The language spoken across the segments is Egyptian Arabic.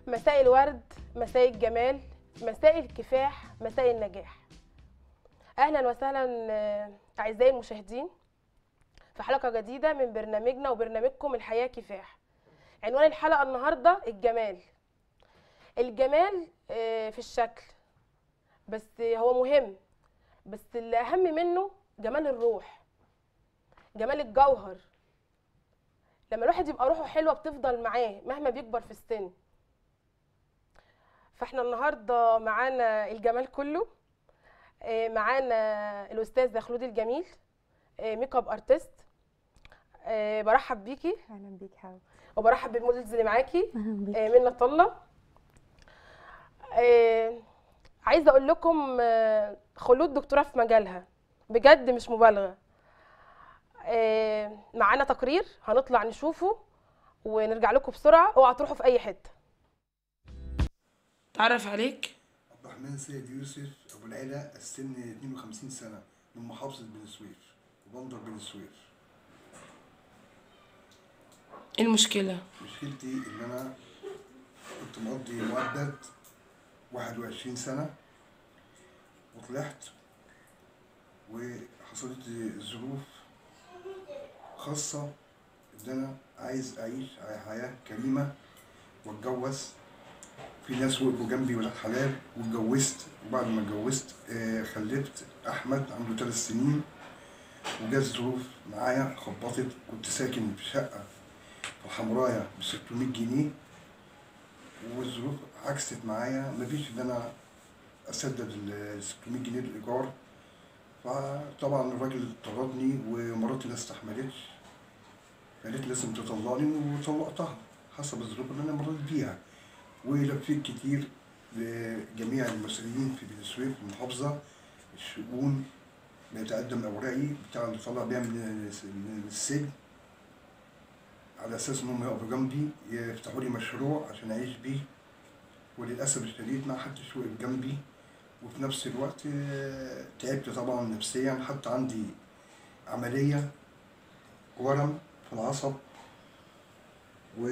مساء الورد مساء الجمال مساء الكفاح مساء النجاح اهلا وسهلا آه، اعزائي المشاهدين في حلقه جديده من برنامجنا وبرنامجكم الحياه كفاح عنوان الحلقه النهارده الجمال الجمال آه، في الشكل بس هو مهم بس اللي اهم منه جمال الروح جمال الجوهر لما الواحد يبقى روحه حلوه بتفضل معاه مهما بيكبر في السن فاحنا النهارده معانا الجمال كله آه، معانا الاستاذ خلود الجميل آه، ميك اب ارتست آه، برحب بيكي اهلا بيك حاول وبرحب بالمودلز اللي معاكي اهلا بيك آه، منى طله آه، عايزه اقول لكم آه، خلود دكتوره في مجالها بجد مش مبالغه آه، معانا تقرير هنطلع نشوفه ونرجع لكم بسرعه اوعى تروحوا في اي حته تعرف عليك عبد الرحمن سيد يوسف ابو العلا السن 52 سنه من محافظه بني سويف وبندر بني سويف ايه المشكله مشكلتي ان انا كنت مقضي مؤبد 21 سنه وطلعت وحصلت لي ظروف خاصه ان انا عايز اعيش حياه كريمه واتجوز في ناس وقفوا جنبي ولاد حلال واتجوزت وبعد ما اتجوزت آه، خلفت احمد عنده ثلاث سنين وجات ظروف معايا خبطت كنت ساكن في شقه في حمرايا ب 600 جنيه والظروف عكست معايا مفيش ان انا اسدد ال 600 جنيه الايجار فطبعا الراجل طردني ومراتي ما استحملتش قالت لي لازم تطلقني وطلقتها حسب الظروف اللي انا مريت بيها ولفيت كتير لجميع المسؤولين في بني سويف المحافظة الشؤون بيتقدم أوراقي بتاع اللي طلع بيها من من السجن على أساس إنهم يقفوا جنبي يفتحوا لي مشروع عشان أعيش بيه وللأسف الشديد ما حدش وقف جنبي وفي نفس الوقت آه، تعبت طبعا نفسيا حتى عندي عملية ورم في العصب و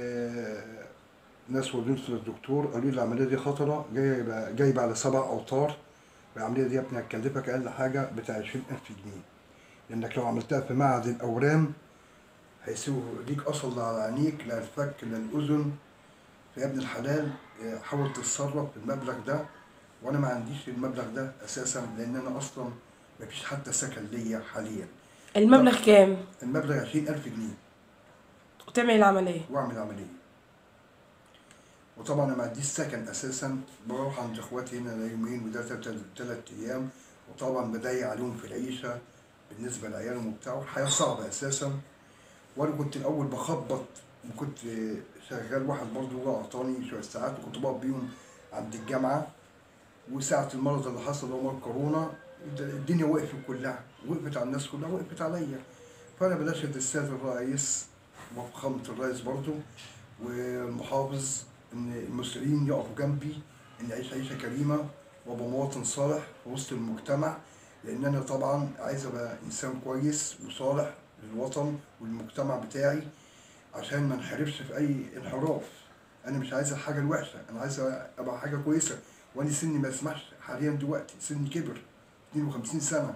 ناس وديت للدكتور قالوا لي العمليه دي خطره جايبه جايبه على سبع اوتار العمليه دي يا ابني هتكلفك اقل حاجه بتاع 20000 جنيه لانك لو عملتها في معهد الاورام هيسيبوا ليك اصل لا على عينيك لا الفك لا الاذن فيا ابن الحلال آه، حاول تتصرف بالمبلغ ده وانا ما عنديش المبلغ ده اساسا لان انا اصلا مفيش حتى سكن ليا حاليا المبلغ كام المبلغ 20000 جنيه وتعمل العمليه واعمل عمليه وطبعا انا ما عنديش سكن اساسا بروح عند اخواتي هنا يومين وده ثلاث ايام وطبعا بضيق عليهم في العيشه بالنسبه لعيالهم وبتاع والحياه صعبه اساسا وانا كنت الاول بخبط وكنت شغال واحد برضه هو اعطاني شويه ساعات وكنت بقف بيهم عند الجامعه وساعه المرض اللي حصل هو مرض كورونا الدنيا وقفت كلها وقفت على الناس كلها وقفت عليا فانا بناشد السيد الرئيس وفخامة الرئيس برضو والمحافظ ان المسؤولين يقفوا جنبي ان اعيش عيشه كريمه وابقى مواطن صالح في وسط المجتمع لان انا طبعا عايز ابقى انسان كويس وصالح للوطن والمجتمع بتاعي عشان ما انحرفش في اي انحراف انا مش عايز الحاجه الوحشه انا عايز ابقى حاجه كويسه وانا سني ما يسمحش حاليا دلوقتي سني كبر 52 سنه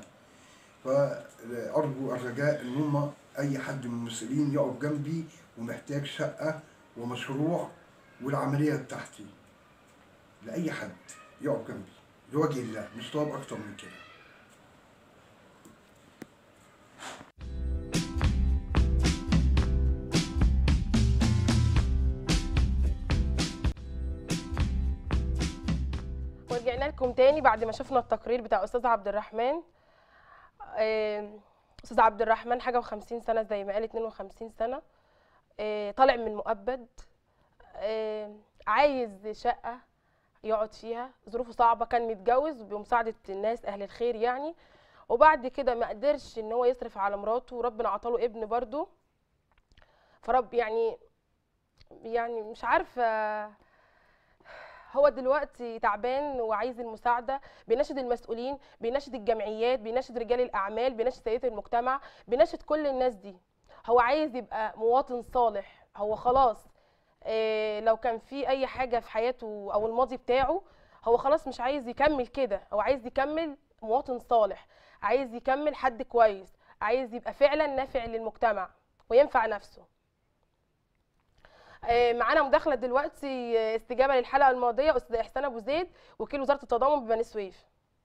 فأرجو الرجاء إن هم أي حد من المسؤولين يقف جنبي ومحتاج شقة ومشروع والعملية بتاعتي لأي حد يقف جنبي لوجه الله مش طالب أكتر من كده ورجعنا لكم تاني بعد ما شفنا التقرير بتاع استاذ عبد الرحمن آه، استاذ عبد الرحمن حاجه و50 سنه زي ما قال 52 سنه آه، طالع من مؤبد آه، عايز شقه يقعد فيها ظروفه صعبه كان متجوز بمساعده الناس اهل الخير يعني وبعد كده ما قدرش ان هو يصرف على مراته وربنا عطاله ابن برضه فرب يعني يعني مش عارفه هو دلوقتي تعبان وعايز المساعده بيناشد المسؤولين بيناشد الجمعيات بيناشد رجال الاعمال بيناشد سيدات المجتمع بيناشد كل الناس دي هو عايز يبقى مواطن صالح هو خلاص آه، لو كان في اي حاجه في حياته او الماضي بتاعه هو خلاص مش عايز يكمل كده هو عايز يكمل مواطن صالح عايز يكمل حد كويس عايز يبقى فعلا نافع للمجتمع وينفع نفسه آه، معانا مداخله دلوقتي آه، استجابه للحلقه الماضيه استاذ احسان ابو زيد وكيل وزاره التضامن ببني سويف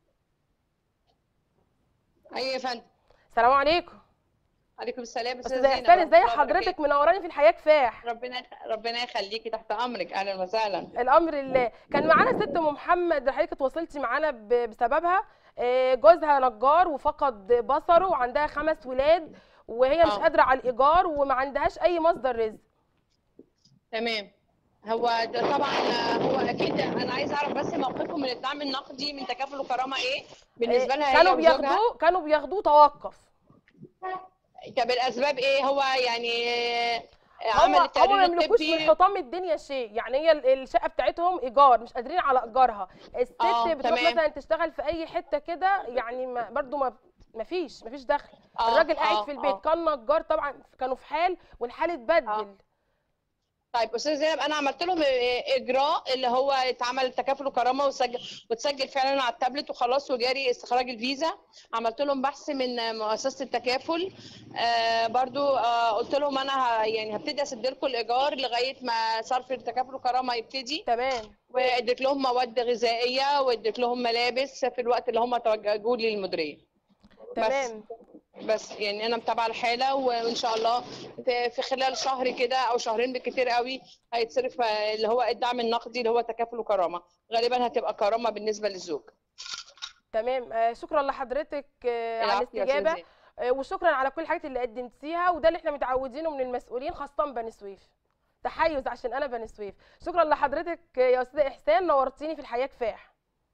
ايوه يا فندم السلام عليكم عليكم السلام استاذ زينب، احسان ورحمة ازاي الله حضرتك وبركاته. منوراني في الحياه كفاح ربنا ربنا يخليكي تحت امرك اهلا وسهلا الامر لله كان معانا ست ام محمد حضرتك اتواصلتي معانا ب- بسببها آه، جوزها نجار وفقد بصره وعندها خمس ولاد وهي مش آه. قادره على الايجار وما عندهاش اي مصدر رزق تمام هو ده طبعا آه، هو اكيد انا عايزه اعرف بس موقفكم من الدعم النقدي من تكافل وكرامه ايه بالنسبه آه، لها هي كانوا وزوجها بياخدوه كانوا بياخدوه توقف طب الاسباب ايه هو يعني آه، هم عمل هم التقرير ما يملكوش من الطبي حطام الدنيا شيء يعني هي ال- الشقه بتاعتهم ايجار مش قادرين على ايجارها الست آه، بتروح تمام. مثلا تشتغل في اي حته كده يعني ما برضو ما ما فيش ما فيش دخل آه، الراجل قاعد آه، في البيت آه. كان نجار طبعا كانوا في حال والحال اتبدل طيب استاذ زينب انا عملت لهم اجراء اللي هو اتعمل تكافل وكرامه وسجل وتسجل فعلا على التابلت وخلاص وجاري استخراج الفيزا عملت لهم بحث من مؤسسه التكافل آه برضو آه قلت لهم انا ه- يعني هبتدي اسد لكم الايجار لغايه ما صرف التكافل وكرامه يبتدي تمام واديت لهم مواد غذائيه واديت لهم ملابس في الوقت اللي هم توجهوا لي المديريه تمام بس يعني انا متابعه الحاله وان شاء الله في في خلال شهر كده او شهرين بالكتير قوي هيتصرف آه، اللي هو الدعم النقدي اللي هو تكافل وكرامه غالبا هتبقى كرامه بالنسبه للزوج تمام آه شكرا لحضرتك آه على العفو يا أستاذ الاستجابه زينب. آه وشكرا على كل الحاجات اللي قدمتيها وده اللي احنا متعودينه من المسؤولين خاصه بني سويف تحيز عشان انا بني سويف شكرا لحضرتك آه، يا استاذ احسان نورتيني في الحياه كفاح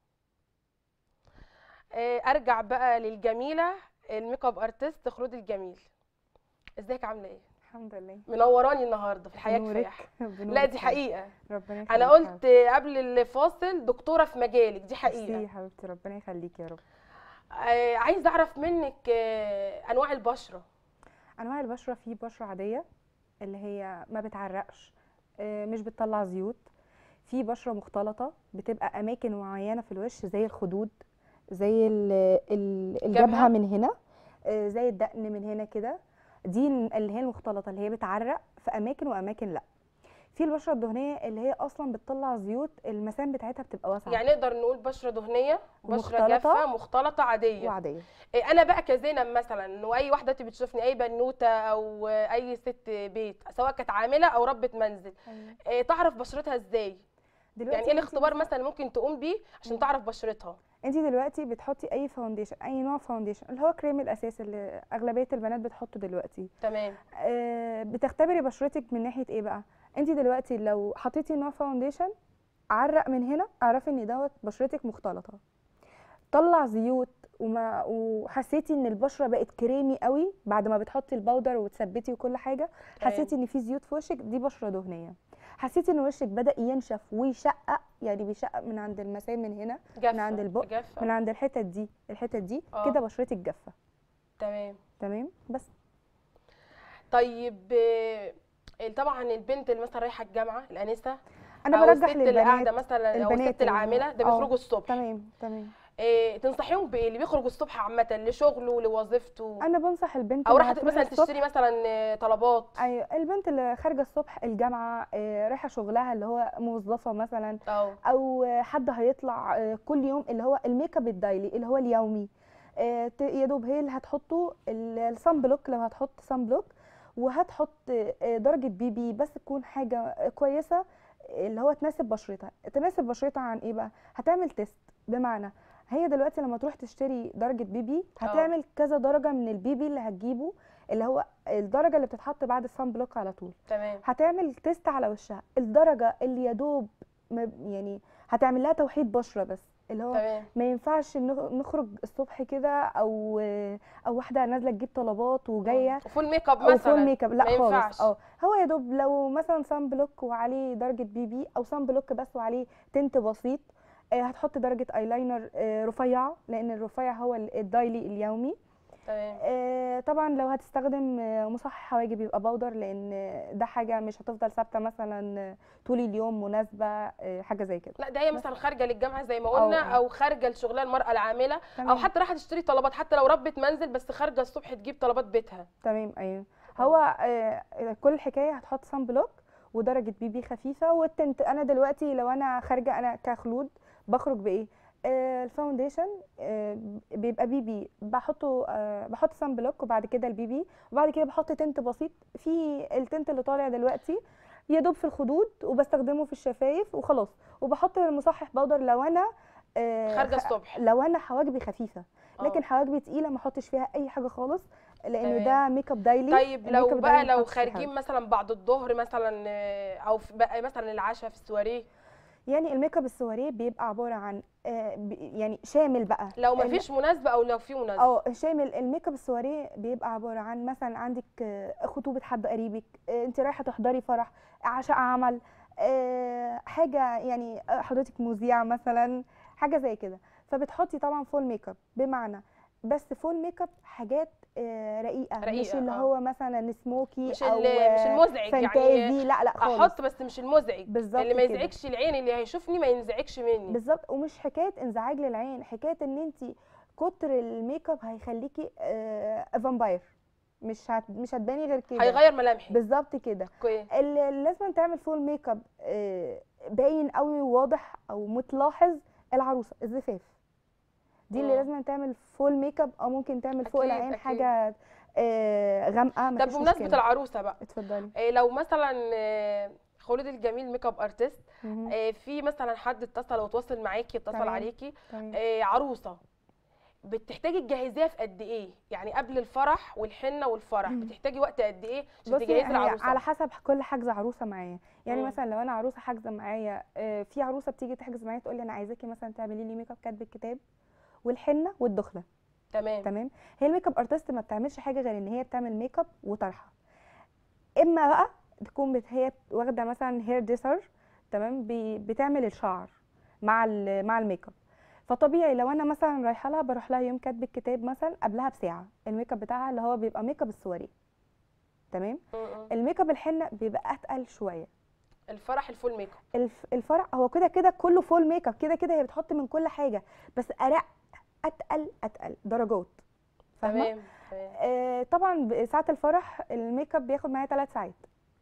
آه ارجع بقى للجميله الميك اب ارتست خلود الجميل ازيك عامله ايه الحمد لله منوراني النهارده في الحياه بنورك كفاح بنورك لا دي يا حقيقه ربنا انا يخليك قلت قبل الفاصل دكتوره في مجالك دي حقيقي حقيقه يا حبيبتي ربنا يخليك يا رب آه عايزه اعرف منك آه انواع البشره انواع البشره في بشره عاديه اللي هي ما بتعرقش آه، مش بتطلع زيوت في بشره مختلطه بتبقى اماكن معينه في الوش زي الخدود زي ال- ال- الجبهة؟ الجبهه من هنا آه، زي الدقن من هنا كده دي اللي هي المختلطه اللي هي بتعرق في اماكن واماكن لا في البشره الدهنيه اللي هي اصلا بتطلع زيوت المسام بتاعتها بتبقى واسعه يعني نقدر نقول بشره دهنيه بشره ومختلطة. جافه مختلطه عاديه وعاديه إيه انا بقى كزينب مثلا واي واحده انت بتشوفني اي بنوته او اي ست بيت سواء كانت عامله او ربة منزل إيه تعرف بشرتها ازاي دلوقتي يعني ايه انتي الاختبار مثلاً- مثلا ممكن تقوم بيه عشان تعرف بشرتها انت دلوقتي بتحطي اي فاونديشن اي نوع فاونديشن اللي هو كريم الاساس اللي اغلبيه البنات بتحطه دلوقتي تمام آه بتختبري بشرتك من ناحيه ايه بقى انت دلوقتي لو حطيتي نوع فاونديشن عرق من هنا اعرفي ان دوت بشرتك مختلطه طلع زيوت وما وحسيتي ان البشره بقت كريمي قوي بعد ما بتحطي الباودر وتثبتي وكل حاجه تمام. حسيتي ان في زيوت في وشك دي بشره دهنيه حسيتي ان وشك بدا ينشف ويشقق يعني بيشقق من عند المسام من هنا جافه عند البق، جافه من عند الحتت دي الحتت دي آه. كده بشرتك جافه تمام تمام بس طيب إيه، طبعا البنت اللي مثلا رايحه الجامعه الانسه انا او برجح الست اللي قاعده للبنات مثلا او البنات الست اللي- العامله ده آه، بيخرجوا الصبح تمام تمام إيه تنصحيهم بايه اللي بيخرج الصبح عامه لشغله لوظيفته انا بنصح البنت او اللي راحت هتروح مثلا الصبح- تشتري مثلا آه، طلبات ايوه البنت اللي خارجه الصبح الجامعه آه، رايحه شغلها اللي هو موظفه مثلا او او آه، حد هيطلع آه، كل يوم اللي هو الميك اب الدايلي اللي هو اليومي آه، ت- يا دوب هي اللي هتحطه الصن بلوك لو هتحط صن بلوك وهتحط آه، درجه بي بي بس تكون حاجه آه، كويسه اللي هو تناسب بشرتها تناسب بشرتها عن ايه بقى هتعمل تيست بمعنى هي دلوقتي لما تروح تشتري درجه بي بي اه. هتعمل كذا درجه من البي بي اللي هتجيبه اللي هو الدرجه اللي بتتحط بعد الصن بلوك على طول تمام هتعمل تيست على وشها الدرجه اللي يا دوب ما- يعني هتعمل لها توحيد بشره بس اللي هو تمام ما ينفعش نخ- نخرج الصبح كده او او واحده نازله تجيب طلبات وجايه وفول ميك اب او مثلا فول ميك اب لا ما خالص ينفعش. اه هو يا دوب لو مثلا صن بلوك وعليه درجه بي بي او صن بلوك بس وعليه تنت بسيط آه، هتحط درجه ايلاينر آه، رفيعه لان الرفيع هو ال- الدايلي اليومي تمام آه، طبعا لو هتستخدم آه، مصحح حواجب يبقى باودر لان ده حاجه مش هتفضل ثابته مثلا آه، طول اليوم مناسبه آه، حاجه زي كده لا ده هي مثلا خارجه للجامعه زي ما قلنا أو- او خارجه لشغلها المراه العامله او تمام. حتى رايحه تشتري طلبات حتى لو ربة منزل بس خارجه الصبح تجيب طلبات بيتها تمام ايوه هو آه، كل الحكايه هتحط سان بلوك ودرجه بي بي خفيفه والتنت انا دلوقتي لو انا خارجه انا كخلود بخرج بايه آه، الفاونديشن آه، بيبقى بي بي بحطه آه، بحط سان بلوك وبعد كده البي بي وبعد كده بحط تنت بسيط في التنت اللي طالع دلوقتي يا دوب في الخدود وبستخدمه في الشفايف وخلاص وبحط المصحح باودر لو انا آه، خارجه خ- الصبح لو انا حواجبي خفيفه آه. لكن حواجبي تقيله ما احطش فيها اي حاجه خالص لان تمام. ده ميك اب دايلي طيب لو الميك اب بقى دايلي ما لو بحطش فيه حاجة. خارجين مثلا بعد الظهر مثلا آه، او في بقى مثلا العشاء في السواريه يعني الميك اب السواريه بيبقى عباره عن آه، ب- يعني شامل بقى لو ما الم- فيش مناسبه او لو في مناسبه اه شامل الميك اب السواريه بيبقى عباره عن مثلا عندك آه، خطوبه حد قريبك آه، انت رايحه تحضري فرح عشاء عمل آه، حاجه يعني آه، حضرتك مذيعه مثلا حاجه زي كده فبتحطي طبعا فول ميك اب بمعنى بس فول ميك اب حاجات آه، رقيقه, مش رقيقة، اللي آه. هو مثلا سموكي مش او ال- مش آه، المزعج يعني فانتازي لا لا خالص احط بس مش المزعج بالظبط اللي ما كده. يزعجش العين اللي هيشوفني ما ينزعجش مني بالظبط ومش حكايه انزعاج للعين حكايه ان انت كتر الميك اب هيخليكي آه فامباير مش هت... مش هتباني غير كده هيغير ملامحي بالظبط كده اوكي اللي لازم تعمل فول ميك اب آه باين قوي وواضح او متلاحظ العروسه الزفاف دي اللي مم. لازم تعمل فول ميك اب او ممكن تعمل فوق أكيد، العين أكيد. حاجه آه غامقه طب مفيش بمناسبه مشكله العروسه بقى اتفضلي إيه لو مثلا آه، خلود الجميل ميك اب ارتست مهم. آه، في مثلا حد اتصل وتواصل معاكي اتصل تمام. عليكي تمام. آه، عروسه بتحتاجي تجهزيها في قد ايه يعني قبل الفرح والحنه والفرح بتحتاجي وقت قد ايه عشان بصي تجهزي هي العروسه على حسب كل حجزه عروسه معايا يعني مم. مثلا لو انا عروسه حاجزه معايا آه، في عروسه بتيجي تحجز معايا تقول لي انا عايزاكي مثلا تعملي لي ميك اب كاتب الكتاب والحنه والدخله تمام تمام هي الميك اب ارتست ما بتعملش حاجه غير ان هي بتعمل ميك اب وطرحه اما بقى تكون بت هي واخده مثلا هير ديسر تمام بي- بتعمل الشعر مع ال- مع الميك اب فطبيعي لو انا مثلا رايحه لها بروح لها يوم كاتب الكتاب مثلا قبلها بساعه الميك اب بتاعها اللي هو بيبقى ميك اب السواريه تمام م- م. الميك اب الحنه بيبقى اتقل شويه الفرح الفول ميك اب الف- الفرع هو كده كده كله فول ميك اب كده كده هي بتحط من كل حاجه بس ارق اتقل اتقل درجات فاهمه تمام تمام. آه طبعا ب- ساعه الفرح الميك اب بياخد معايا ثلاث ساعات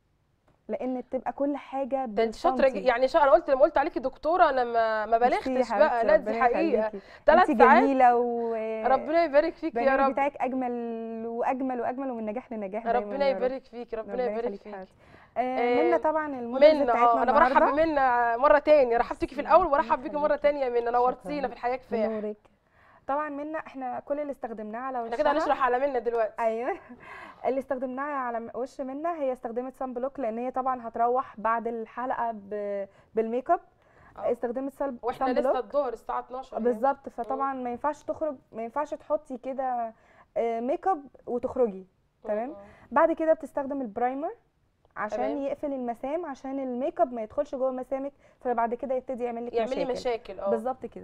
لان بتبقى كل حاجه ده انت شاطره ج- بالسنتي. يعني شا... انا قلت لما قلت عليكي دكتوره انا ما ما ميرسي يا بلغتش بقى حبيبتي، لا ربنا دي حقيقه يخليكي. ثلاث انت ساعات جميله و ربنا يبارك فيك يا البرنامج رب بتاعك اجمل واجمل واجمل ومن نجاح لنجاح دايما ربنا يا رب. يبارك فيك ربنا يبارك يخليكي فيك حبيبتي. آه آه، منا طبعا المودلز منا بتاعتنا اه انا برحب النهاردة. بمنا مره تاني رحبتك في الاول وبرحب بيكي مره يخليكي. تانيه يا منا نورتينا شكراً. في الحياه كفايه بنورك طبعا منا احنا كل اللي استخدمناه على احنا كده وشها- هنشرح على منا دلوقتي ايوه اللي استخدمناها على م- وش منا هي استخدمت سان بلوك لان هي طبعا هتروح بعد الحلقه ب... بالميك اب آه. استخدمت سان واحنا سان لسه بلوك الظهر الساعه 12 يعني. بالظبط فطبعا ما ينفعش تخرج ما ينفعش تحطي كده آه، ميك اب وتخرجي تمام م- م. بعد كده بتستخدم البرايمر عشان تمام. يقفل المسام عشان الميك اب ما يدخلش جوه مسامك فبعد كده يبتدي يعمل لك يعمل لي مشاكل مشاكل اه بالظبط كده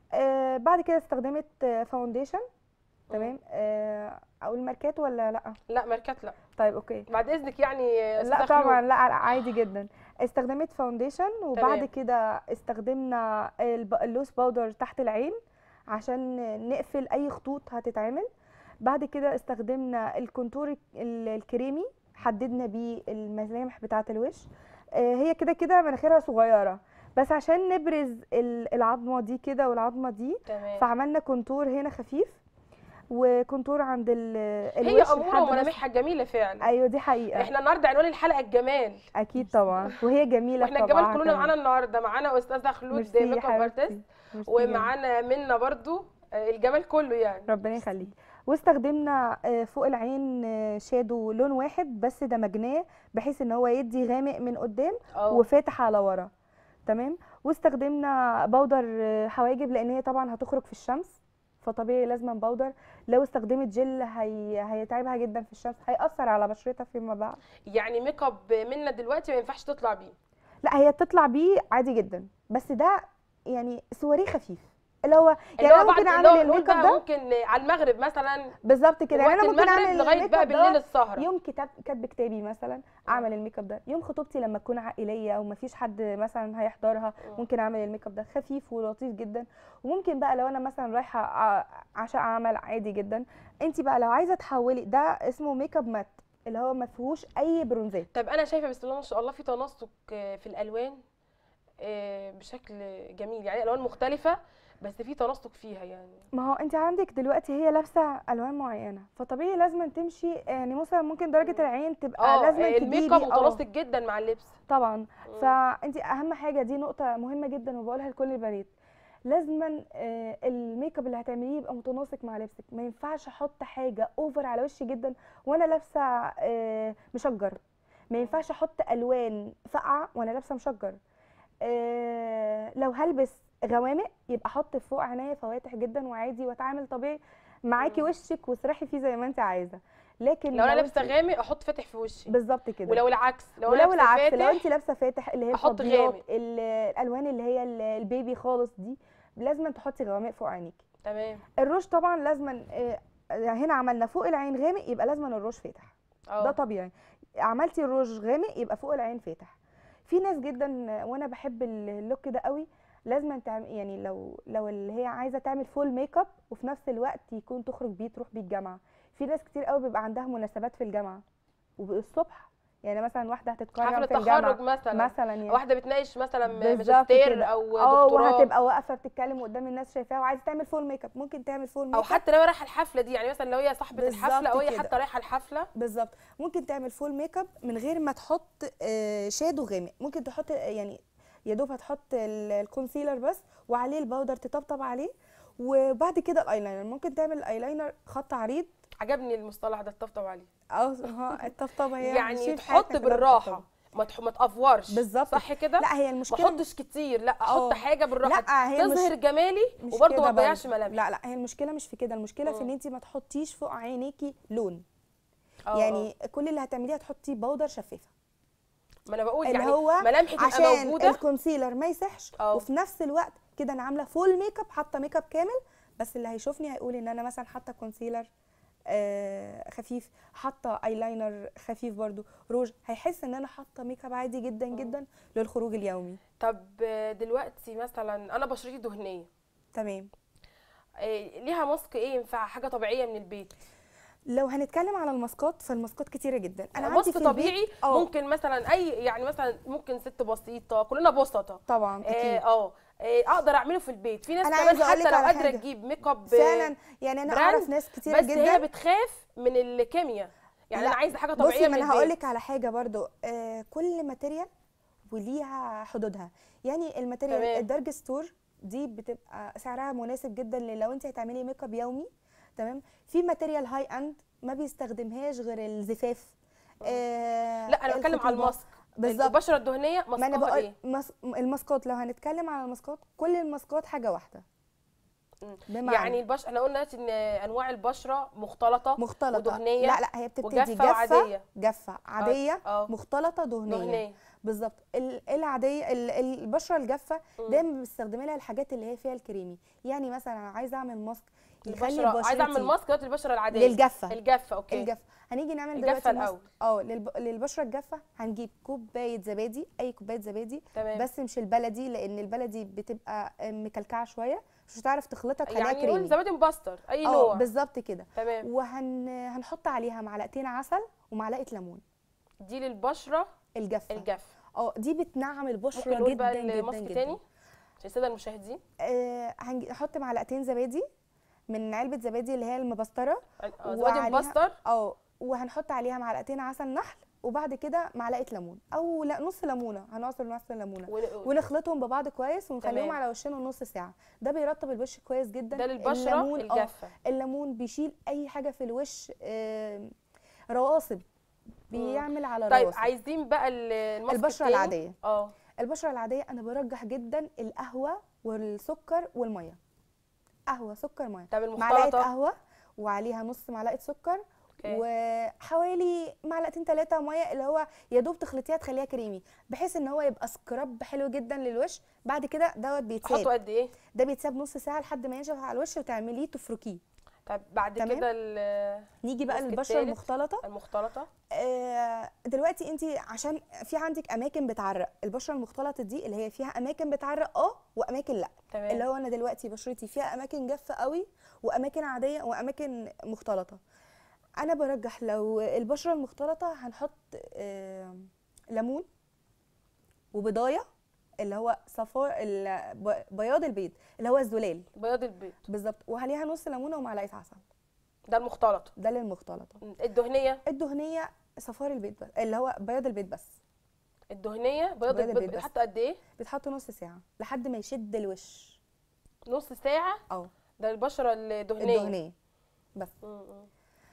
آه بعد كده استخدمت آه، فاونديشن تمام آه او الماركات ولا لا لا ماركات لا طيب اوكي بعد اذنك يعني يا لا أستاذة طبعا خلود. لا عادي جدا استخدمت فاونديشن وبعد تمام. كده استخدمنا الب- اللوس باودر تحت العين عشان نقفل اي خطوط هتتعمل بعد كده استخدمنا الكونتور ال- الكريمي حددنا بيه الملامح بتاعه الوش آه، هي كده كده مناخيرها صغيره بس عشان نبرز ال- العظمه دي كده والعظمه دي تمام فعملنا كونتور هنا خفيف وكونتور عند ال- هي الوش اموره لحد نص- وملامحها جميله فعلا ايوه دي حقيقه احنا النهارده عنوان الحلقه الجمال اكيد طبعا وهي جميله واحنا بطبعها الجمال كلنا كمان. معانا النهارده معانا استاذه خلود ميرسي يا ميك اب ارتست حبيبتي. ميرسي جدا. ومعانا منا برضو آه، الجمال كله يعني ربنا يخليك واستخدمنا آه، فوق العين آه، شادو لون واحد بس دمجناه بحيث ان هو يدي غامق من قدام اه وفاتح على ورا تمام واستخدمنا بودر آه، حواجب لان هي طبعا هتخرج في الشمس فطبيعي لازم بودر لو استخدمت جل هي... هيتعبها جدا في الشمس هيأثر على بشرتها فيما بعد يعني ميك اب منا دلوقتي ما ينفعش تطلع بيه لا هي تطلع بيه عادي جدا بس ده يعني سواريه خفيف اللي هو اللي يعني هو انا بعد ممكن اللي هو اعمل نقول الميك اب بقى ده ممكن على المغرب مثلا بالظبط كده يعني وقت انا ممكن المغرب اعمل لغايه الميك بقى اب ده بالليل السهره يوم كتاب كاتب كتابي مثلا اعمل الميك اب ده يوم خطوبتي لما تكون عائليه ومفيش حد مثلا هيحضرها ممكن اعمل الميك اب ده خفيف ولطيف جدا وممكن بقى لو انا مثلا رايحه ع- عشاء عمل عادي جدا انت بقى لو عايزه تحولي ده اسمه ميك اب مات اللي هو ما فيهوش اي برونزات طب انا شايفه بسم الله ما شاء الله في تناسق آه، في الالوان آه، بشكل جميل يعني الوان مختلفه بس في تناسق فيها يعني ما هو انت عندك دلوقتي هي لابسه الوان معينه فطبيعي لازم تمشي يعني مثلا ممكن درجه العين تبقى اه لازم آه، الميك اب تجيبي اه متناسق جدا مع اللبس طبعا فانت اهم حاجه دي نقطه مهمه جدا وبقولها لكل البنات لازما آه، الميك اب اللي هتعمليه يبقى متناسق مع لبسك ما ينفعش احط حاجه اوفر على وشي جدا وانا لابسه آه، مشجر ما ينفعش احط الوان فاقعه وانا لابسه مشجر آه، لو هلبس غوامق يبقى احط فوق عينيا فواتح جدا وعادي واتعامل طبيعي معاكي مم. وشك واسرحي فيه زي ما انت عايزه لكن لو انا لابسه انت- غامق احط فاتح في وشي بالظبط كده ولو العكس لو انا ولو لابسه العكس لو فاتح انت لابسه فاتح اللي هي أحط الفضيات غامق. ال- الالوان اللي هي ال- البيبي خالص دي لازم تحطي غوامق فوق عينيكي تمام الروج طبعا لازم هنا عملنا فوق العين غامق يبقى لازم الروج فاتح ده اه طبيعي عملتي الروج غامق يبقى فوق العين فاتح في ناس جدا وانا بحب ال- اللوك ده قوي لازم تعمل يعني لو لو اللي هي عايزه تعمل فول ميك اب وفي نفس الوقت يكون تخرج بيه تروح بيه الجامعه في ناس كتير قوي بيبقى عندها مناسبات في الجامعه والصبح يعني مثلا واحده هتتكرم حفله في الجامعه تخرج مثلا مثلا يعني واحده بتناقش مثلا بالظبط ماجستير كده. او اه دكتوراه وهتبقى واقفه بتتكلم قدام الناس شايفاها وعايزه تعمل فول ميك اب ممكن تعمل فول ميك او اب حتى لو هي رايحه الحفله دي يعني مثلا لو هي صاحبه بالظبط الحفله او هي كده. حتى رايحه الحفله بالظبط ممكن تعمل فول ميك اب من غير ما تحط آه، شادو غامق ممكن تحط آه، يعني يا دوب هتحط ال- الكونسيلر بس وعليه الباودر تطبطب عليه وبعد كده الايلاينر ممكن تعمل الايلاينر خط عريض عجبني المصطلح ده الطبطب عليه او ها الطبطبه هي يعني شيء في تحط حياتنا كلها بالراحه بتطبطب. ما تح- ما تافورش بالظبط. صح كده لا هي ما المشكله احطش كتير لا احط اه. حاجه بالراحه لا هي مش تظهر جمالي مش وبرضه كده ما تضيعش برضه. ملامح لا لا هي المشكله مش في كده المشكله في اه. ان انت ما تحطيش فوق عينيكي لون اه، يعني كل اللي هتعمليه هتحطي باودر شفافه ما انا بقول اللي يعني هو ملامحي تبقى عشان موجوده الكونسيلر ما يسحش اه. وفي نفس الوقت كده انا عامله فول ميك اب حاطه ميك اب كامل بس اللي هيشوفني هيقول ان انا مثلا حاطه كونسيلر آه خفيف حاطه ايلاينر خفيف برضو روج هيحس ان انا حاطه ميك اب عادي جدا جدا للخروج اليومي طب دلوقتي مثلا انا بشرتي دهنيه تمام إيه، ليها ماسك ايه ينفع حاجه طبيعيه من البيت لو هنتكلم على الماسكات فالماسكات كتيره جدا انا عندي ماسك في البيت- طبيعي اه ممكن مثلا اي يعني مثلا ممكن ست بسيطه كلنا بسطه طبعا اه اكيد اه إيه، اقدر اعمله في البيت في ناس أنا كمان عايزة حتى أقولك لو على قادره حاجة. تجيب ميك اب فعلا يعني انا براند، اعرف ناس كتيره بس جدا هي بتخاف من الكيمياء يعني لا، انا عايزه حاجه طبيعيه بصي من ما انا البيت هقول لك على حاجه برضو آه كل ماتيريال وليها حدودها يعني الماتيريال تمام. الدارج ستور دي بتبقى سعرها مناسب جدا لو انت هتعملي ميك اب يومي تمام في ماتيريال هاي اند ما بيستخدمهاش غير الزفاف آه لا انا بتكلم على الخطوبة. الماسك بالظبط البشره الدهنيه ما انا ماسكها بقول ايه مس... الماسكات لو هنتكلم على الماسكات كل الماسكات حاجه واحده مم. بمعنى يعني البشره احنا قلنا دلوقتي ان انواع البشره مختلطه مختلطه ودهنيه لا لا هي بتبتدي وجافة جافه وعادية. جافه عاديه اه مختلطه دهنيه, دهنيه بالظبط ال- العاديه ال- ال- البشره الجافه مم. دايما بستخدم لها الحاجات اللي هي فيها الكريمي يعني مثلا انا عايزه اعمل ماسك يخلي البشره عايزه اعمل بشرتي ماسك دلوقتي البشره العاديه للجافه الجافه اوكي الجافه هنيجي نعمل الجافة دلوقتي ماسك الأول. اه للب... للبشره الجافه هنجيب كوبايه زبادي اي كوبايه زبادي تمام بس مش البلدي لان البلدي بتبقى مكلكعه شويه مش هتعرف تخلطها تخليها يعني نقول كريمي زبادي مبستر اي اه نوع بالظبط كده تمام وهن هنحط عليها معلقتين عسل ومعلقه ليمون دي للبشره الجافه الجافه اه دي بتنعم البشره ممكن نقول جدا بقى جدا الماسك جدا تاني عشان الساده المشاهدين آه هنج- هنحط معلقتين زبادي من علبه زبادي اللي هي المبستره آه، زبادي وعليها- مبستر اه وهنحط عليها معلقتين عسل نحل وبعد كده معلقه ليمون او لا نص ليمونه هنعصر نص ليمونه ون- ونخلطهم ببعض كويس ونخليهم تمام. على وشنا نص ساعه ده بيرطب الوش كويس جدا ده للبشره الليمون اه الجافه الليمون بيشيل اي حاجه في الوش آه رواسب بيعمل على طيب رواسب عايزين بقى ال- الماسك البشره التاني. العاديه اه البشره العاديه انا برجح جدا القهوه والسكر والميه قهوه سكر ميه طب معلقه المختلطه قهوه وعليها نص معلقه سكر اوكي وحوالي معلقتين ثلاثه ميه اللي هو يا دوب تخلطيها تخليها كريمي بحيث ان هو يبقى سكراب حلو جدا للوش بعد كده دوت بيتساب احطه قد ايه ده بيتساب نص ساعه لحد ما ينشف على الوش وتعمليه تفركيه طب بعد تمام. كده ال- نيجي بقى الماسك للبشره التالت. المختلطه المختلطه آه، دلوقتي انت عشان في عندك اماكن بتعرق البشره المختلطه دي اللي هي فيها اماكن بتعرق اه واماكن لا تمام اللي هو انا دلوقتي بشرتي فيها اماكن جافه قوي واماكن عاديه واماكن مختلطه انا برجح لو البشره المختلطه هنحط آه، ليمون وبضايه اللي هو صفار ال- ب- بياض البيض اللي هو الزلال بياض البيض بالظبط وعليها نص ليمونه ومعلقه عسل ده المختلط ده للمختلطه الدهنيه الدهنيه صفار البيض بس اللي هو بياض البيض بس الدهنيه بياض بياض البيض البيض بس. بتحط قد ايه بيتحط نص ساعه لحد ما يشد الوش نص ساعه اه ده البشره الدهنيه الدهنيه بس م- م.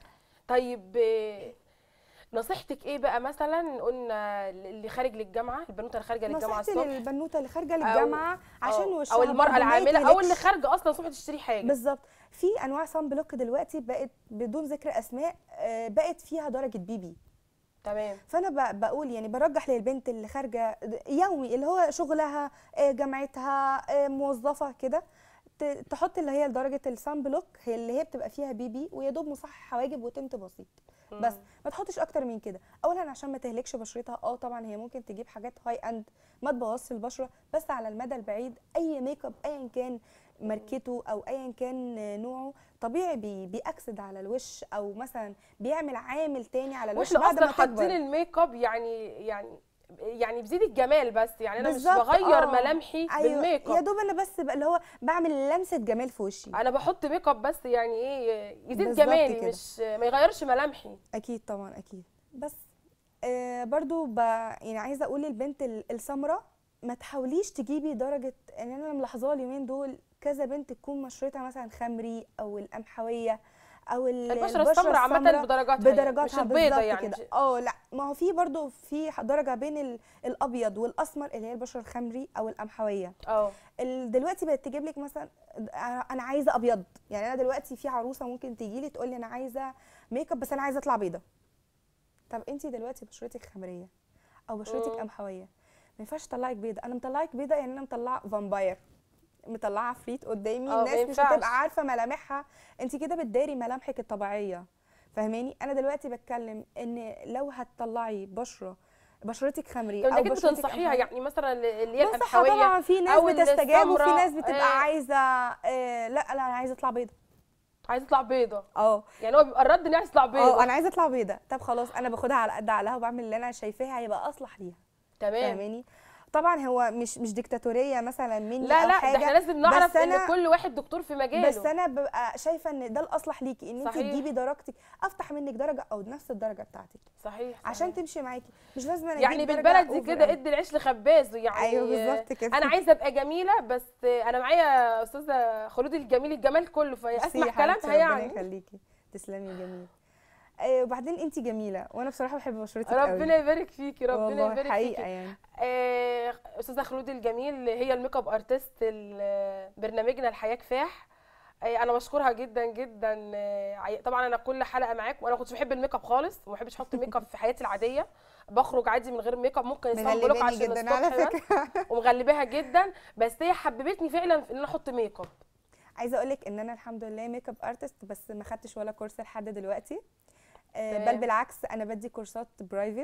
طيب آه، نصيحتك ايه بقى مثلا قلنا اللي خارج للجامعه البنوته اللي خارجه للجامعه نصيحتي الصبح للبنوته اللي خارجه للجامعه عشان أو- وشها او المراه برضو ما العامله او اللي يتهلكش. خارجه اصلا الصبح تشتري حاجه بالظبط في انواع صن بلوك دلوقتي بقت بدون ذكر اسماء آه، بقت فيها درجه بي بي تمام فانا ب- بقول يعني برجح للبنت اللي خارجه يومي اللي هو شغلها آه، جامعتها آه، موظفه كده ت- تحط اللي هي درجه الصن بلوك هي اللي هي بتبقى فيها بي بي ويا دوب مصحح حواجب وتنت بسيط بس ما تحطش اكتر من كده اولا عشان ما تهلكش بشرتها اه طبعا هي ممكن تجيب حاجات هاي اند ما تبوظش البشره بس على المدى البعيد اي ميك اب ايا كان ماركته او ايا كان نوعه طبيعي بي بيأكسد على الوش او مثلا بيعمل عامل تاني على الوش واحنا بعد اصلا ما حاطين تكبر الميك اب يعني يعني يعني بزيد الجمال بس يعني انا مش بالظبط، بغير آه. ملامحي بالميك يا اب دوب انا بس بقى اللي هو بعمل لمسه جمال في وشي انا بحط ميك اب بس يعني ايه يزيد بالظبط جمالي كده. مش ما يغيرش ملامحي اكيد طبعا اكيد بس آه برضو ب... يعني عايزه اقول للبنت ال- السمراء ما تحاوليش تجيبي درجه ان انا ملاحظاها اليومين دول كذا بنت تكون بشرتها مثلا خمري او القمحويه او ال- البشره السمراء عامه السمراء بدرجاتها بدرجاتها مش البيضه بالظبط يعني كده مش- اه لا ما هو في برضو في درجه بين ال- الابيض والاسمر اللي هي البشره الخمري او القمحويه اه ال- دلوقتي بقت تجيب لك مثلا انا أنا عايزه ابيض يعني انا دلوقتي في عروسه ممكن تيجي لي تقول لي انا عايزه ميك اب بس انا عايزه اطلع بيضه طب انت دلوقتي بشرتك خمريه او بشرتك مم. قمحويه ما ينفعش اطلعك بيضه انا مطلعك بيضه يعني انا مطلعه فامباير مطلعه عفريت قدامي اه، ما الناس مش ينفعش. هتبقى عارفه ملامحها انت كده بتداري ملامحك الطبيعيه فاهماني انا دلوقتي بتكلم ان لو هتطلعي بشره بشرتك خمري طب او انت كده بشرتك بتنصحيها قمحوية، يعني مثلا اللي هي بنصحها القمحويه طبعا في ناس أو بتستجاب وفي السمراء، ناس بتبقى آه. عايزه آه لا لا انا عايزه اطلع بيضه عايزه تطلع بيضه اه يعني هو بيبقى الرد ان هي عايزه تطلع اه بيضه انا عايزه اطلع بيضه طب خلاص انا باخدها على قد عقلها وبعمل اللي انا شايفاه هيبقى اصلح ليها تمام فاهماني طبعا هو مش مش ديكتاتوريه مثلا مني لا او لا حاجه ده احنا لازم نعرف بس ان أنا- كل واحد دكتور في مجاله بس انا ببقى شايفه ان ده الاصلح ليكي ان انت صحيح. تجيبي درجتك افتح منك درجه او نفس الدرجه بتاعتك صحيح عشان صحيح. تمشي معاكي مش لازم انا يعني أجيب درجة بالبلدي over كده أوي. ادي العيش لخباز يعني ايوه بالظبط كده انا عايزه ابقى جميله بس انا معايا استاذه خلود الجميل الجمال كله ميرسي فاسمع يا حبيبتي، كلامها ربنا يعني يخليكي تسلمي جميل آه وبعدين انت جميله وانا بصراحه بحب بشرتك قوي ربنا يبارك فيكي ربنا والله يبارك حقيقه فيكي يعني آه، استاذه خلود الجميل هي الميك اب ارتست ال- برنامجنا الحياه كفاح آه، انا بشكرها جدا جدا آه، عي- طبعا انا كل حلقه معاك وانا كنتش بحب الميك اب خالص وما بحبش احط ميك اب في حياتي العاديه بخرج عادي من غير ميك اب ممكن يصاب بلوك مغلباني عشان جدا على الصبح بس فكره ومغلباها جدا بس هي حببتني فعلا في ان انا احط ميك اب عايزه اقول لك ان انا الحمد لله ميك اب ارتست بس ما خدتش ولا كورس لحد دلوقتي آه، تمام. بل بالعكس انا بدي كورسات برايفت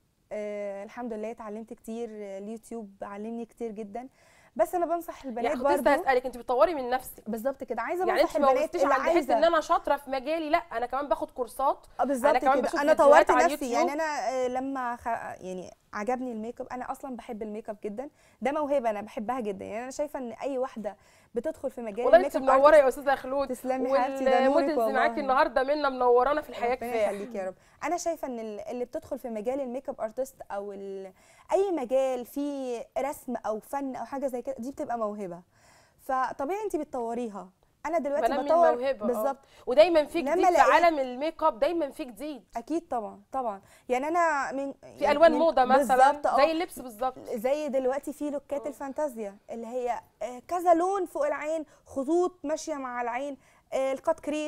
آه الحمد لله اتعلمت كتير آه، اليوتيوب علمني كتير جدا بس انا بنصح البنات يعني كنت لسه برضو هسالك انت بتطوري من نفسك بالظبط كده عايزه يعني بنصح انت ما البنات وقفتيش اللي عند حته عايزه ان انا شاطره في مجالي لا انا كمان باخد كورسات اه بالظبط كمان كده بشوف انا فيديوهات طورت على نفسي اليوتيوب. يعني انا آه، لما خ... يعني عجبني الميك اب انا اصلا بحب الميك اب جدا ده موهبه انا بحبها جدا يعني انا شايفه ان اي واحده بتدخل في مجال والله الميك انت اب منوره يا استاذه خلود تسلمي حبيبتي ده نورك والمودلز معاكي والله النهارده منا منورانا في الحياه ربنا كفاح يخليك يا رب انا شايفه ان ال- اللي بتدخل في مجال الميك اب ارتست او ال- اي مجال فيه رسم او فن او حاجه زي كده دي بتبقى موهبه فطبيعي انت بتطوريها انا دلوقتي بنمي بطور الموهبة، اه. بالظبط ودايما في لما جديد في لقيت- عالم الميك اب دايما في جديد اكيد طبعا طبعا يعني انا من في الوان من- موضه مثلا بالظبط اه زي اللبس بالظبط زي دلوقتي في لوكات الفانتازيا اللي هي آه، كذا لون فوق العين خطوط ماشيه مع العين آه، القط كريس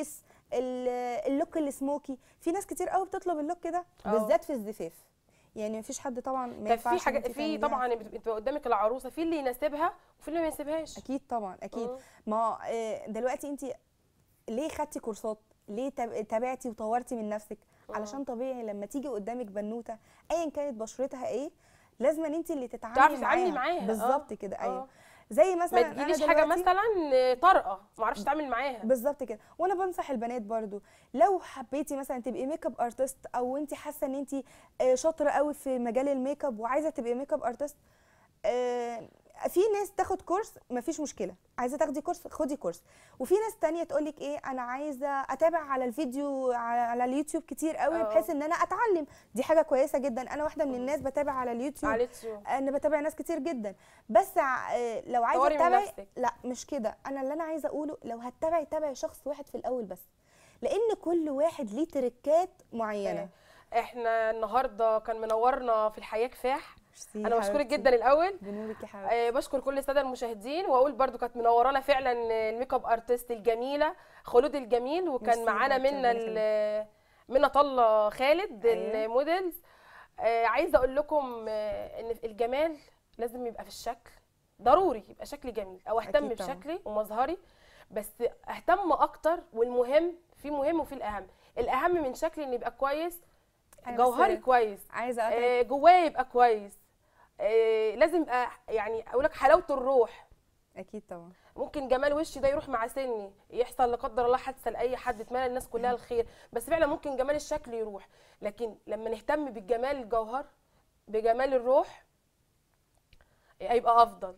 ال- اللوك السموكي في ناس كتير قوي بتطلب اللوك ده اه. بالذات في الزفاف يعني مفيش حد طبعا ما طب في ينفعش إن حاجه انتي في تعمليها. طبعا بتبقى قدامك العروسه في اللي يناسبها وفي اللي ما يناسبهاش اكيد طبعا اكيد مم. ما آه، دلوقتي انت ليه خدتي كورسات ليه تاب- تابعتي وطورتي من نفسك علشان طبيعي لما تيجي قدامك بنوته ايا كانت بشرتها ايه لازم ان انت اللي تتعاملي تعرفي تتعاملي معاها معاها، بالظبط آه، كده آه. ايوه زي مثلا ما أنا تجيليش حاجه دلوقتي- مثلا طارئه ما اعرفش اتعامل معاها بالظبط كده وانا بنصح البنات برضو لو حبيتي مثلا تبقي ميك اب ارتست او انت حاسه ان انت آه، شاطره قوي في مجال الميك اب وعايزه تبقي ميك اب ارتست آه، في ناس تاخد كورس مفيش مشكله عايزه تاخدي كورس خدي كورس وفي ناس تانية تقولك ايه انا عايزه اتابع على الفيديو على على اليوتيوب كتير قوي اه. بحيث ان انا اتعلم دي حاجه كويسه جدا انا واحده من الناس بتابع على اليوتيوب على اليوتيوب انا بتابع ناس كتير جدا بس ع- آه، لو عايزه طوري من تتابعي نفسك. لا مش كده انا اللي انا عايزه اقوله لو هتتابعي تابعي شخص واحد في الاول بس لان كل واحد ليه تريكات معينه احنا النهارده كان منورنا في الحياه كفاح ميرسي انا بشكرك جدا الاول بنورك يا حبيبتي آه، بشكر كل الساده المشاهدين واقول برضو كانت منورانا فعلا الميك اب ارتست الجميله خلود الجميل وكان ميرسي معانا حبيبتي، منا ربنا ال- منى طله خالد أيوة. الموديلز آه، عايزه اقول لكم آه، ان الجمال لازم يبقى في الشكل ضروري يبقى شكلي جميل او اهتم أكيد طبعاً. بشكلي ومظهري بس اهتم اكتر والمهم في مهم وفي الاهم الاهم من شكلي ان يبقى كويس أنا بس جوهري كويس عايزه أقطعك آه، جوايا يبقى كويس آه، لازم يبقى يعني اقول لك حلاوه الروح اكيد طبعا ممكن جمال وشي ده يروح مع سني يحصل لا قدر الله حادثه لاي حد اتمنى الناس كلها الخير بس فعلا ممكن جمال الشكل يروح لكن لما نهتم بالجمال الجوهر بجمال الروح هيبقى افضل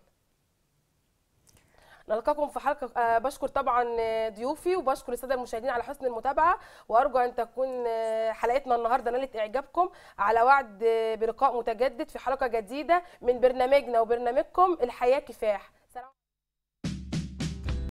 نلقاكم في حلقه آه، بشكر طبعا آه، ضيوفي وبشكر الساده المشاهدين على حسن المتابعه وارجو ان تكون آه، حلقتنا النهارده نالت اعجابكم على وعد آه، بلقاء متجدد في حلقه جديده من برنامجنا وبرنامجكم الحياه كفاح